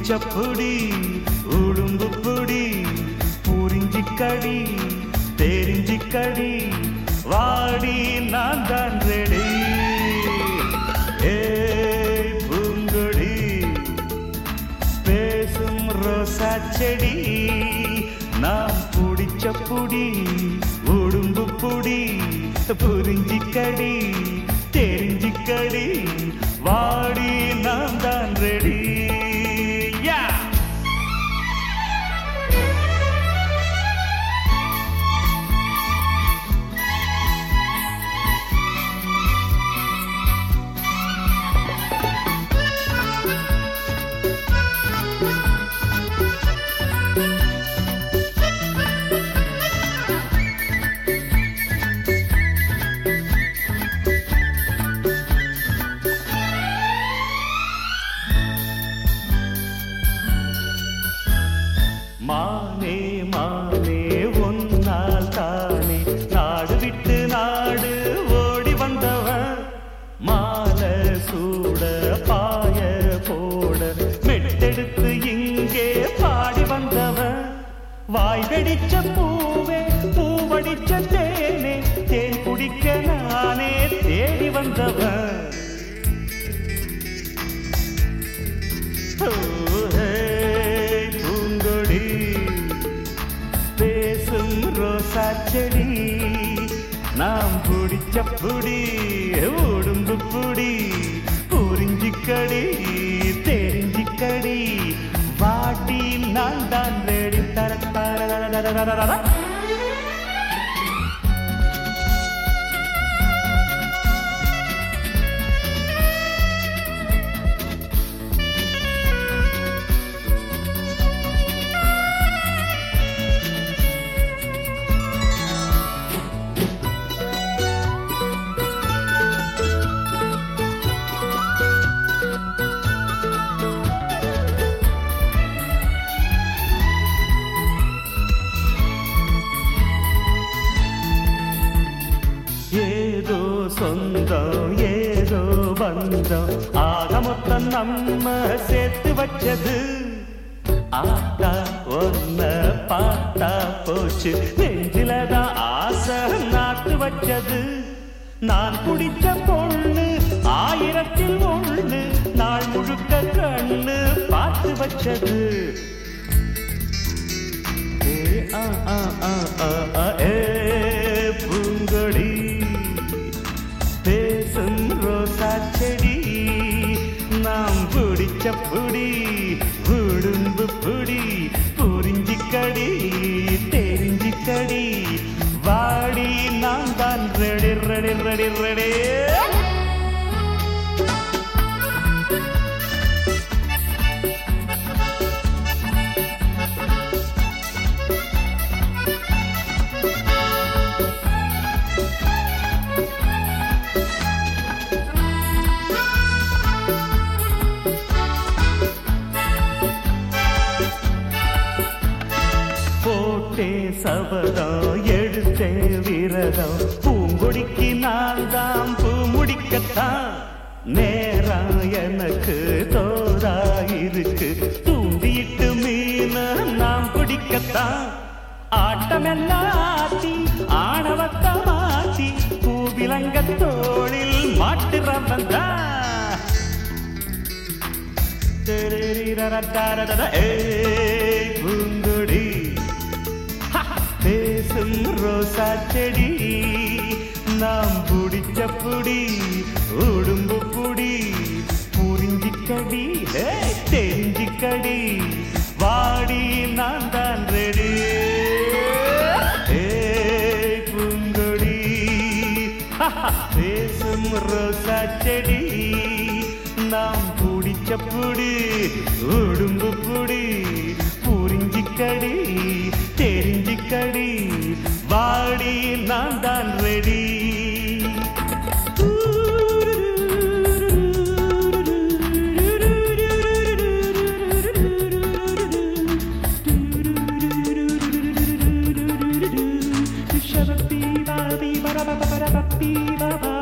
புடிச்ச புடி உடும்பு புடி புரிஞ்சிக்கடி தெரிஞ்சிக்கடி வாடி நான் தான் ரெடி ஏய் பூங்கொடி பேசும் ரோசா செடி நான் புடிச்ச புடி உடும்பு புடி புரிஞ்சிக்கடி தெரிஞ்சிக்கடி வாடி நான் தான் ரெடி யா மானே மானே ஒன்னால் தானே நாடு விட்டு நாடு ஓடி வந்தவன் மாலை சூட பாய போட மெட்டெடுத்து இங்கே பாடி வந்தவன் வாய் வெடிச்ச பூவே பூவடிச்ச தேனே தேன் குடிக்க நானே தேடி வந்தவன் ஓ, ஹே, பூங்கொடி பேசும் ரோசா செடி நாம் பிடிச்ச புடி உடும்பு புடி புரிஞ்சிக்கடி தெரிஞ்சிக்கடி வாட்டி நான் தான் ரெடி தர தர ஏதோ சொந்தம் ஏதோ பந்தம் ஆக மொத்தம் நம்ம சேர்த்து வச்சது ஆத்தா ஒன்ன பார்த்தா போச்சு நெஞ்சிலதான் ஆசை நாட்டு வச்சது நான் குடிச்ச பொண்ணு ஆயிரத்தில் ஒண்ணு நாள் முழுக்க கண்ணு பார்த்து வச்சது ஏ ஆ ஆ ஆ ஆ ஆ ஏ பூங்கொடி பேசும் ரோசா செடி நாம் பிடிச்ச புடி உடும்பு புடி புரிஞ்சிக்கடி தெரிஞ்சிக்கடி வாடி நான் தான் ரெடி ரெடி ரெடி ரெடி போட்டே சபதம் எடுத்தே விரதம் பூங்கொடிக்கு நான் தான் பூ முடிக்கத்தான் நேரம் எனக்கு தோதா இருக்கு தூண்டிட்டு மீன நாம் பிடிக்கத்தான் ஆட்டமெல்லாம் ஆட்டி ஆணவத்த மாட்டி பூவிலங்க தோளில் மாட்டுறவன் தான் ஏய் பூங்கொடி ஹா, பேசும் ரோசா செடி நாம் பிடிச்ச புடி உடும்பு புடி புரிஞ்சிக்கடி ஏய், தெரிஞ்சிக்கடி வாடி நான் தான் ரெடி ஏய் பூங்கொடி ஹா, ஹா, பேசும் ரோசா செடி நாம் பிடிச்ச புடி உடும்பு புடி புரிஞ்சிக்கடி தெரிஞ்சிக்கடி வாடி நான் தான் ரெடி Shabba-bee-ba-bee-ba-da-ba-ba-da-ba-bee-ba-ba.